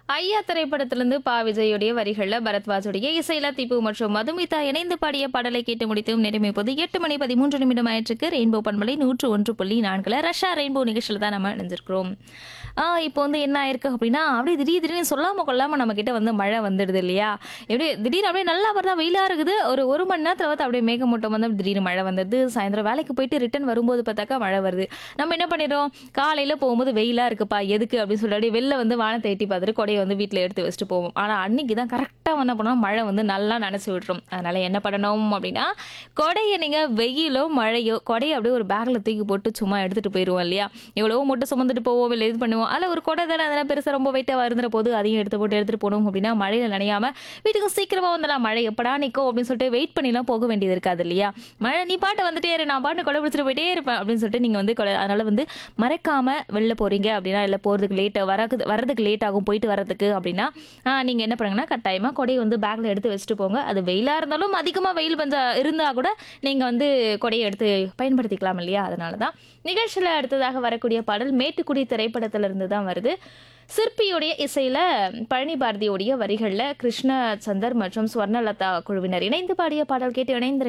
ஐயா திரைப்படத்திலிருந்து பா விஜயுடைய வரிகள்ல பரத்வாஜுடைய இசையில திப்பு மற்றும் மதுமிதா இணைந்து பாடிய பாடலை கேட்டு முடித்தும் நிரம்பிப்போது எட்டு மணி பதிமூன்று நிமிடம் ஆயிற்றுக்கு ரெயின்போ பண்பலை நூற்று ஒன்று புள்ளி நான்குல ரஷ்யா ரெயின்போ நிகழ்ச்சியில் தான் நம்ம இணைஞ்சிருக்கிறோம் ஆ இப்போ வந்து என்ன ஆயிருக்கு அப்படின்னா அப்படியே திடீர் திடீர்னு சொல்லாம கொள்ளாம நம்ம கிட்ட வந்து மழை வந்துடுது இல்லையா எப்படி திடீர்னு அப்படியே நல்லா வருதா வெயிலா இருக்குது ஒரு ஒரு மணி நேரத்துல வந்து அப்படியே மேகமூட்டம் வந்து திடீர்னு மழை வந்தது சாயந்தரம் வேலைக்கு போயிட்டு ரிட்டர்ன் வரும்போது பார்த்தாக்கா மழை வருது நம்ம என்ன பண்ணிடுறோம் காலையில போகும்போது வெயிலா இருக்குப்பா எதுக்கு அப்படின்னு சொல்லி அப்படியே வெளில வந்து வானத்தை எட்டி பார்த்துட்டு கொடையை வந்து வீட்டில் எடுத்து வச்சுட்டு போவோம் ஆனா அன்னைக்கு தான் கரெக்டாக என்ன பண்ணோம் மழை வந்து நல்லா நினச்சி விட்டுரும் அதனால என்ன பண்ணணும் அப்படின்னா கொடையை நீங்க வெயிலோ மழையோ கொடையை அப்படியே ஒரு பேக்ல தூக்கி போட்டு சும்மா எடுத்துட்டு போயிடுவோம் இல்லையா எவ்வளவோ மூட்டை சுமந்துட்டு போவோம் இல்லை இது பண்ணுவோம் அதில் ஒரு கொடை தானே அதெல்லாம் பெருசாக ரொம்ப வெயிட்டாக வருந்துற போது அதையும் எடுத்து போட்டு எடுத்துட்டு போகணும் அப்படின்னா மழையில நனையாம வீட்டுக்கு சீக்கிரமா வந்துடலாம் மழை எப்படா நிற்கும் அப்படின்னு சொல்லிட்டு வெயிட் பண்ணிலாம் போக வேண்டியது இருக்காது இல்லையா மழை நீ பாட்டு வந்துட்டே இரு நான் பாட்டு கொடை பிடிச்சிட்டு போயிட்டே இருப்பேன் அப்படின்னு சொல்லிட்டு நீங்க வந்து கொடை அதனால வந்து மறக்காம வெளில போறீங்க அப்படின்னா இல்லை போறதுக்கு லேட் வரது வரதுக்கு லேட் ஆகும் போயிட்டு வரதுக்கு அப்படின்னா ஆஹ், நீங்க என்ன பண்ணுங்கன்னா கட்டாயமா கொடையை வந்து பேக்ல எடுத்து வச்சுட்டு போங்க அது வெயிலா இருந்தாலும் அதிகமா வெயில் பஞ்ச இருந்தா கூட நீங்க வந்து கொடையை எடுத்து பயன்படுத்திக்கலாம் இல்லையா அதனால தான் நிகழ்ச்சியில் அடுத்ததாக வரக்கூடிய பாடல் மேட்டுக்குடி திரைப்படத்திலிருந்து தான் வருது சிற்பியுடைய இசையில பழனி பாரதியுடைய வரிகளில் கிருஷ்ண சந்தர் மற்றும் ஸ்வர்ணலதா குழுவினர் இணைந்து பாடிய பாடல் கேட்டு இணைந்து